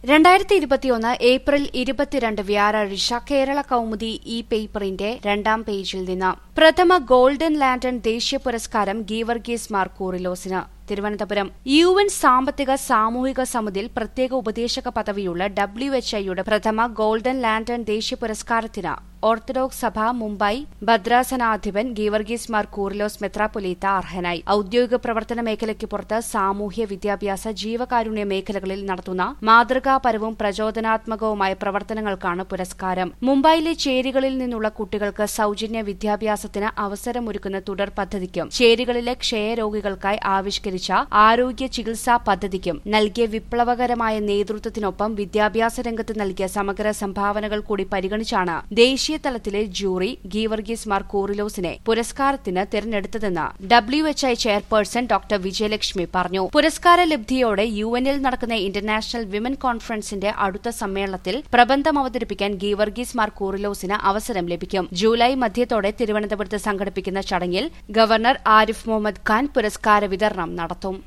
രണ്ടായിരത്തി ഇരുപത്തിയൊന്ന് ഏപ്രിൽ ഇരുപത്തിരണ്ട് വ്യാഴാഴ്ച കേരള കൌമുദി ഈ പേപ്പറിന്റെ രണ്ടാം പേജിൽ നിന്ന് പ്രഥമ ഗോൾഡൻ ലാന്റൺ ദേശീയ പുരസ്കാരം ഗീവർഗീസ് മാർ കൂറിലോസിന് തിരുവനന്തപുരം യു എൻ സാമ്പത്തിക സാമൂഹിക സമിതിയിൽ പ്രത്യേക ഉപദേശക പദവിയുള്ള ഡബ്ല്യു എച്ച് ഐയുടെ പ്രഥമ ഗോൾഡൻ ലാന്റൺ ദേശീയ പുരസ്കാരത്തിന് ഓർത്തഡോക്സ് സഭ മുംബൈ ഭദ്രാസനാധിപൻ ഗീവർഗീസ് മാർ കൂറിലോസ് മെത്രാപ്പൊലീത്ത അർഹനായി ഔദ്യോഗിക പ്രവർത്തന മേഖലയ്ക്ക് പുറത്ത് സാമൂഹ്യ വിദ്യാഭ്യാസ ജീവകാരുണ്യ മേഖലകളിൽ നടത്തുന്ന മാതൃകാപരവും പ്രചോദനാത്മകവുമായ പ്രവർത്തനങ്ങൾക്കാണ് പുരസ്കാരം മുംബൈയിലെ ചേരികളിൽ നിന്നുള്ള കുട്ടികൾക്ക് സൌജന്യ വിദ്യാഭ്യാസത്തിന് അവസരമൊരുക്കുന്ന തുടർ പദ്ധതിക്കും ചേരികളിലെ ക്ഷയരോഗികൾക്കായി ആവിഷ്കരിച്ച ആരോഗ്യ ചികിത്സാ പദ്ധതിക്കും നൽകിയ വിപ്ലവകരമായ നേതൃത്വത്തിനൊപ്പം വിദ്യാഭ്യാസ രംഗത്ത് നൽകിയ സമഗ്ര സംഭാവനകൾ കൂടി പരിഗണിച്ചാണ് ദേശീയ തലത്തിലെ ജൂറി ഗീവർഗീസ് മാർ കൂറിലോസിനെ പുരസ്കാരത്തിന് തിരഞ്ഞെടുത്തതെന്ന് W H I chairperson doctor Vijayalakshmi പറഞ്ഞു പുരസ്കാര ലബ്ധിയോടെ യു എനിൽ നടക്കുന്ന ഇന്റർനാഷണൽ വിമൻ കോൺഫറൻസിന്റെ അടുത്ത സമ്മേളനത്തിൽ പ്രബന്ധം അവതരിപ്പിക്കാൻ ഗീവർഗീസ് മാർ കൂറിലോസിന് അവസരം ലഭിക്കും ജൂലൈ മധ്യത്തോടെ തിരുവനന്തപുരത്ത് സംഘടിപ്പിക്കുന്ന ചടങ്ങിൽ ഗവർണർ ആരിഫ് മുഹമ്മദ് ഖാൻ പുരസ്കാര വിതരണം നടത്തും